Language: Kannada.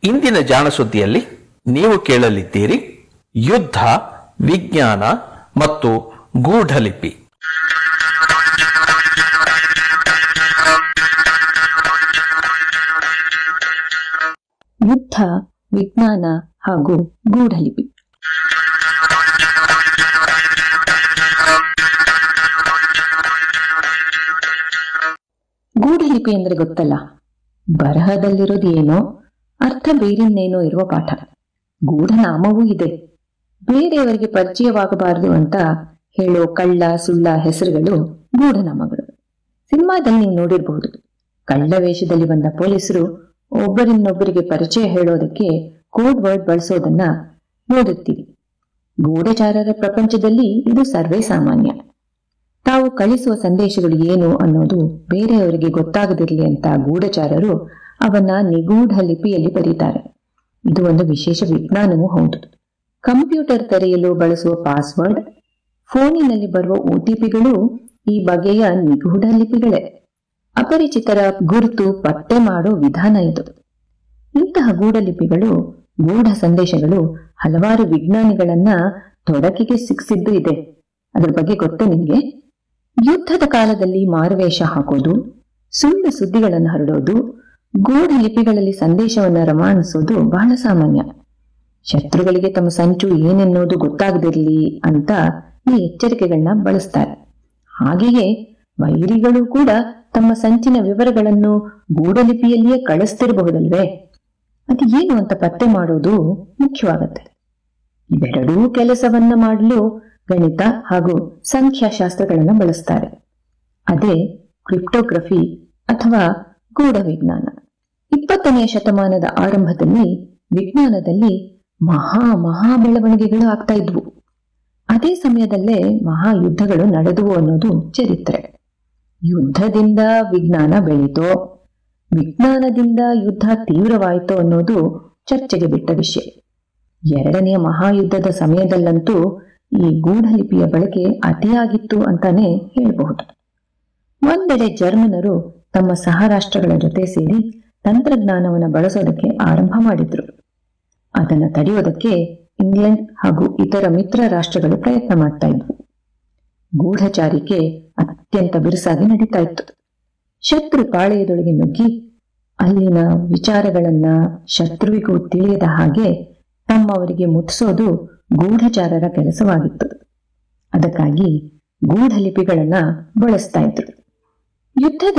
ಇಂದಿನ ಜಾಣ ಸುದ್ದಿಯಲ್ಲಿ ನೀವು ಕೇಳಲಿದ್ದೀರಿ ಯುದ್ಧ ವಿಜ್ಞಾನ ಮತ್ತು ಗೂಢಲಿಪಿ ಯುದ್ಧ ವಿಜ್ಞಾನ ಹಾಗೂ ಗೂಢಲಿಪಿ ಗೂಢಲಿಪಿ ಅಂದ್ರೆ ಗೊತ್ತಲ್ಲ ಬರಹದಲ್ಲಿರೋದು ಏನೋ ಅರ್ಥ ಬೇರಿನ್ನೇನೋ ಇರುವ ಪಾಠ ಗೂಢನಾಮವೂ ಇದೆ ಬೇರೆಯವರಿಗೆ ಪರಿಚಯವಾಗಬಾರದು ಅಂತ ಹೇಳೋ ಕಳ್ಳ ಸುಳ್ಳ ಹೆಸರುಗಳು ಗೂಢನಾಮಗಳು ಸಿನಿಮಾದಲ್ಲಿ ನೀವು ನೋಡಿರಬಹುದು ಕಳ್ಳ ವೇಷದಲ್ಲಿ ಬಂದ ಪೊಲೀಸರು ಒಬ್ಬರಿನ್ನೊಬ್ಬರಿಗೆ ಪರಿಚಯ ಹೇಳೋದಕ್ಕೆ ಕೋಡ್ ವರ್ಡ್ ಬಳಸೋದನ್ನ ನೋಡುತ್ತೀರಿ ಗೂಢಚಾರರ ಪ್ರಪಂಚದಲ್ಲಿ ಇದು ಸರ್ವೇ ಸಾಮಾನ್ಯ ತಾವು ಕಳಿಸುವ ಸಂದೇಶಗಳು ಏನು ಅನ್ನೋದು ಬೇರೆಯವರಿಗೆ ಗೊತ್ತಾಗದಿರಲಿ ಅಂತ ಗೂಢಚಾರರು ಅವನ್ನ ನಿಗೂಢ ಲಿಪಿಯಲ್ಲಿ ಬರೀತಾರೆ ಇದು ಒಂದು ವಿಶೇಷ ವಿಜ್ಞಾನವೂ ಹೌದು ಕಂಪ್ಯೂಟರ್ ತೆರೆಯಲು ಬಳಸುವ ಪಾಸ್ವರ್ಡ್ ಫೋನಿನಲ್ಲಿ ಬರುವ ಒಟಿಪಿಗಳು ಈ ಬಗೆಯ ನಿಗೂಢ ಲಿಪಿಗಳೇ ಅಪರಿಚಿತರ ಗುರುತು ಪತ್ತೆ ಮಾಡೋ ವಿಧಾನ ಇದು ಇಂತಹ ಗೂಢಲಿಪಿಗಳು ಗೂಢ ಸಂದೇಶಗಳು ಹಲವಾರು ವಿಜ್ಞಾನಿಗಳನ್ನ ತೊಡಕಿಗೆ ಸಿಕ್ಕಿಸಿದ್ದು ಇದೆ ಅದ್ರ ಬಗ್ಗೆ ಗೊತ್ತೇ ನಿಮ್ಗೆ ಯುದ್ಧದ ಕಾಲದಲ್ಲಿ ಮಾರುವೇಷ ಹಾಕೋದು ಸುಳ್ಳು ಸುದ್ದಿಗಳನ್ನು ಹರಡೋದು ಗೂಢ ಲಿಪಿಗಳಲ್ಲಿ ಸಂದೇಶವನ್ನ ರವಾನಿಸೋದು ಬಹಳ ಸಾಮಾನ್ಯ ಶತ್ರುಗಳಿಗೆ ತಮ್ಮ ಸಂಚು ಏನೆನ್ನೋದು ಗೊತ್ತಾಗದಿರಲಿ ಅಂತ ಈ ಎಚ್ಚರಿಕೆಗಳನ್ನ ಬಳಸ್ತಾರೆ ಹಾಗೆಯೇ ವೈರಿಗಳು ಕೂಡ ತಮ್ಮ ಸಂಚಿನ ವಿವರಗಳನ್ನು ಗೂಢಲಿಪಿಯಲ್ಲಿಯೇ ಕಳಿಸ್ತಿರಬಹುದಲ್ವೇ ಅದು ಏನು ಅಂತ ಪತ್ತೆ ಮಾಡೋದು ಮುಖ್ಯವಾಗತ್ತೆ ಇವೆರಡೂ ಕೆಲಸವನ್ನ ಮಾಡಲು ಗಣಿತ ಹಾಗೂ ಸಂಖ್ಯಾಶಾಸ್ತ್ರಗಳನ್ನ ಬಳಸ್ತಾರೆ ಅದೇ ಕ್ರಿಪ್ಟೋಗ್ರಫಿ ಅಥವಾ ಗೂಢ ವಿಜ್ಞಾನ ಇಪ್ಪತ್ತನೆಯ ಶತಮಾನದ ಆರಂಭದಲ್ಲಿ ವಿಜ್ಞಾನದಲ್ಲಿ ಮಹಾ ಮಹಾ ಬೆಳವಣಿಗೆಗಳು ಆಗ್ತಾ ಇದ್ವು ಅದೇ ಸಮಯದಲ್ಲೇ ಮಹಾ ಯುದ್ಧಗಳು ನಡೆದುವು ಅನ್ನೋದು ಚರಿತ್ರೆ ಯುದ್ಧದಿಂದ ವಿಜ್ಞಾನ ಬೆಳೀತೋ ವಿಜ್ಞಾನದಿಂದ ಯುದ್ಧ ತೀವ್ರವಾಯಿತೋ ಅನ್ನೋದು ಚರ್ಚೆಗೆ ಬಿಟ್ಟ ವಿಷಯ ಎರಡನೆಯ ಮಹಾಯುದ್ಧದ ಸಮಯದಲ್ಲಂತೂ ಈ ಗೂಢಲಿಪಿಯ ಬಳಕೆ ಅತಿಯಾಗಿತ್ತು ಅಂತಾನೆ ಹೇಳಬಹುದು ಒಂದೆಡೆ ಜರ್ಮನರು ತಮ್ಮ ಸಹ ರಾಷ್ಟ್ರಗಳ ಜೊತೆ ಸೇರಿ ತಂತ್ರಜ್ಞಾನವನ್ನು ಬಳಸೋದಕ್ಕೆ ಆರಂಭ ಮಾಡಿದ್ರು ಅದನ್ನ ತಡೆಯೋದಕ್ಕೆ ಇಂಗ್ಲೆಂಡ್ ಹಾಗೂ ಇತರ ಮಿತ್ರ ರಾಷ್ಟ್ರಗಳು ಪ್ರಯತ್ನ ಮಾಡ್ತಾ ಇದ್ವು ಗೂಢಚಾರಿಕೆ ಅತ್ಯಂತ ಬಿರುಸಾಗಿ ನಡೀತಾ ಇತ್ತು ಶತ್ರು ಪಾಳೆಯದೊಳಗೆ ನುಗ್ಗಿ ಅಲ್ಲಿನ ವಿಚಾರಗಳನ್ನ ಶತ್ರುವಿಗೂ ತಿಳಿಯದ ಹಾಗೆ ತಮ್ಮವರಿಗೆ ಮುಟ್ಟಿಸೋದು ಗೂಢಚಾರರ ಕೆಲಸವಾಗಿತ್ತು ಅದಕ್ಕಾಗಿ ಗೂಢಲಿಪಿಗಳನ್ನ ಬಳಸ್ತಾ ಇದ್ರು ಯುದ್ಧದ